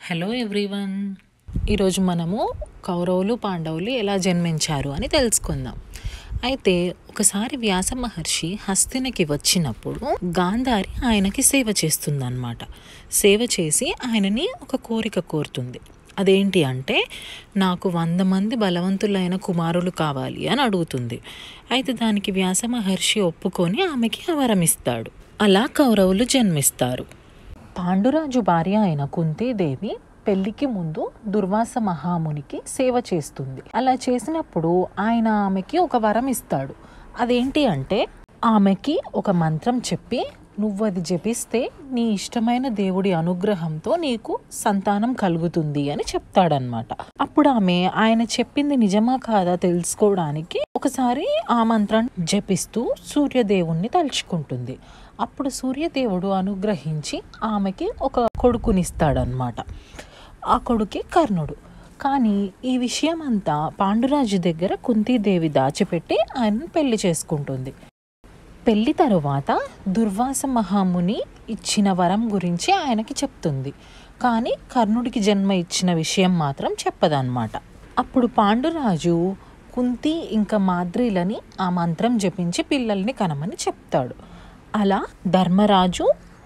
hello everyone ఈరోజు మనము కౌరవులు పాండవులు ఎలా జన్మించారు అని తెలుసుకుందాం అయితే ఒకసారి వ్యాస మహర్షి హస్తినకి వచ్చినప్పుడు గాంధారి ఆయనకి సేవ చేస్తుందన్నమాట సేవ చేసి ఆయనని ఒక కోరిక కోరుతుంది అదేంటి అంటే నాకు వంద మంది బలవంతులైన కుమారులు కావాలి అని అడుగుతుంది అయితే దానికి వ్యాస మహర్షి ఒప్పుకొని ఆమెకి ఆ వరం ఇస్తాడు అలా కౌరవులు జన్మిస్తారు పాండురాజు భార్య అయిన కుంతీదేవి పెళ్లికి ముందు దుర్వాస మహామునికి సేవ చేస్తుంది అలా చేసినప్పుడు ఆయన ఆమెకి ఒక వరం ఇస్తాడు అదేంటి అంటే ఆమెకి ఒక మంత్రం చెప్పి నువ్వు అది జపిస్తే నీ ఇష్టమైన దేవుడి అనుగ్రహంతో నీకు సంతానం కలుగుతుంది అని చెప్తాడనమాట అప్పుడు ఆమె ఆయన చెప్పింది నిజమా కాదా తెలుసుకోవడానికి ఒకసారి ఆ మంత్రం జపిస్తూ సూర్యదేవుణ్ణి తలుచుకుంటుంది అప్పుడు సూర్యదేవుడు అనుగ్రహించి ఆమెకి ఒక కొడుకునిస్తాడనమాట ఆ కొడుకే కర్ణుడు కానీ ఈ విషయం అంతా పాండురాజు దగ్గర కుంతీదేవి దాచిపెట్టి ఆయనను పెళ్లి చేసుకుంటుంది పెళ్లి తరువాత దుర్వాస మహాముని ఇచ్చిన వరం గురించి ఆయనకి చెప్తుంది కానీ కర్ణుడికి జన్మ ఇచ్చిన విషయం మాత్రం చెప్పదన్నమాట అప్పుడు పాండురాజు కుంతి ఇంకా మాద్రిలని ఆ మంత్రం జపించి పిల్లల్ని కనమని చెప్తాడు అలా ధర్మరాజు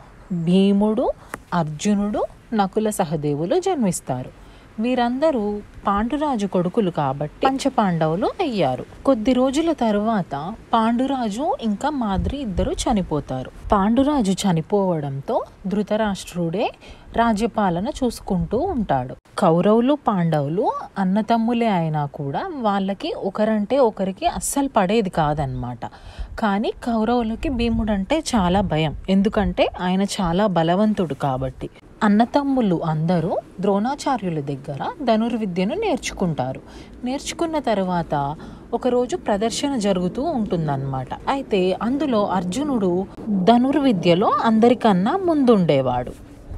భీముడు అర్జునుడు నకుల సహదేవులు జన్మిస్తారు వీరందరూ పాండురాజు కొడుకులు కాబట్టి పంచపాండవులు అయ్యారు కొద్ది రోజుల తరువాత పాండురాజు ఇంకా మాద్రి ఇద్దరు చనిపోతారు పాండురాజు చనిపోవడంతో ధృతరాష్ట్రుడే రాజ్యపాలన చూసుకుంటూ ఉంటాడు కౌరవులు పాండవులు అన్నతమ్ములే అయినా కూడా వాళ్ళకి ఒకరంటే ఒకరికి అస్సలు పడేది కాదనమాట కానీ కౌరవులకి భీముడు అంటే చాలా భయం ఎందుకంటే ఆయన చాలా బలవంతుడు కాబట్టి అన్నతమ్ములు అందరూ ద్రోణాచార్యుల దగ్గర ధనుర్విద్యను నేర్చుకుంటారు నేర్చుకున్న తర్వాత ఒకరోజు ప్రదర్శన జరుగుతూ ఉంటుందన్నమాట అయితే అందులో అర్జునుడు ధనుర్విద్యలో అందరికన్నా ముందుండేవాడు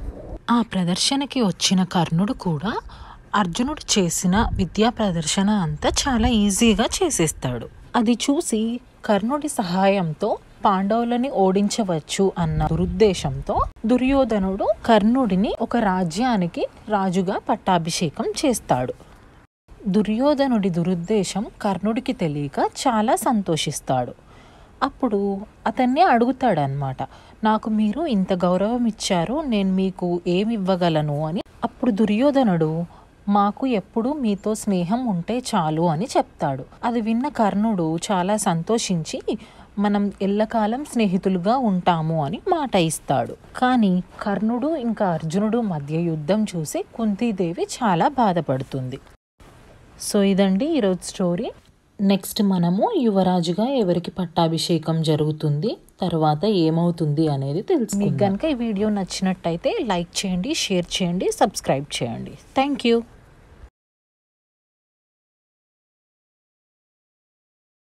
ఆ ప్రదర్శనకి వచ్చిన కర్ణుడు కూడా అర్జునుడు చేసిన విద్యా ప్రదర్శన అంతా చాలా ఈజీగా చేసేస్తాడు అది చూసి కర్ణుడి సహాయంతో పాండవులని ఓడించవచ్చు అన్న దురుద్దేశంతో దుర్యోధనుడు కర్ణుడిని ఒక రాజ్యానికి రాజుగా పట్టాభిషేకం చేస్తాడు దుర్యోధనుడి దురుద్దేశం కర్ణుడికి తెలియక చాలా సంతోషిస్తాడు అప్పుడు అతన్ని అడుగుతాడనమాట నాకు మీరు ఇంత గౌరవం ఇచ్చారు నేను మీకు ఏమి ఇవ్వగలను అని అప్పుడు దుర్యోధనుడు మాకు ఎప్పుడు మీతో స్నేహం ఉంటే చాలు అని చెప్తాడు అది విన్న కర్ణుడు చాలా సంతోషించి మనం ఎల్లకాలం స్నేహితులుగా ఉంటాము అని మాట ఇస్తాడు కానీ కర్ణుడు ఇంకా అర్జునుడు మధ్య యుద్ధం చూసి కుంతీదేవి చాలా బాధపడుతుంది సో ఇదండి ఈరోజు స్టోరీ నెక్స్ట్ మనము యువరాజుగా ఎవరికి పట్టాభిషేకం జరుగుతుంది తర్వాత ఏమవుతుంది అనేది తెలుసు మీకు కనుక ఈ వీడియో నచ్చినట్టయితే లైక్ చేయండి షేర్ చేయండి సబ్స్క్రైబ్ చేయండి థ్యాంక్ యూ